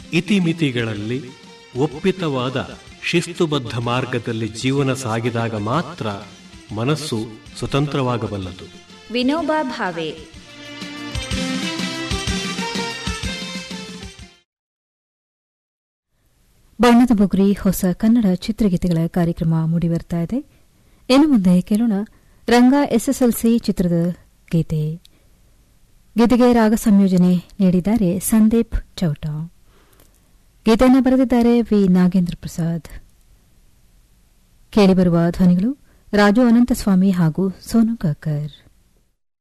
ಇತಿಮಿತಿಗಳಲ್ಲಿ ಒಪ್ಪಿತವಾದ ಶಿಸ್ತುಬದ್ಧ ಮಾರ್ಗದಲ್ಲಿ ಜೀವನ ಸಾಗಿದಾಗ ಮಾತ್ರ ಮನಸ್ಸು ಸ್ವತಂತ್ರವಾಗಬಲ್ಲದು ವಿನೋಬಾ ಭಾವೆ ಬಣ್ಣದ ಬುಗುರಿ ಹೊಸ ಕನ್ನಡ ಚಿತ್ರಗೀತೆಗಳ ಕಾರ್ಯಕ್ರಮ ಮೂಡಿಬರ್ತಾ ಇದೆ ಇನ್ನು ಮುಂದೆ ಕೇಳೋಣ ರಂಗ ಎಸ್ಎಸ್ಎಲ್ಸಿ ಚಿತ್ರದ ಗೀತೆ ಗೀತೆಗೆ ರಾಗ ಸಂಯೋಜನೆ ನೀಡಿದ್ದಾರೆ ಸಂದೀಪ್ ಚೌಟ ಗೀತೆಯನ್ನು ಬರೆದಿದ್ದಾರೆ ವಿ ನಾಗೇಂದ್ರ ಪ್ರಸಾದ್ ಕೇಳಿಬರುವ ಧ್ವನಿಗಳು ರಾಜು ಅನಂತಸ್ವಾಮಿ ಹಾಗೂ ಸೋನು ಕಾಕರ್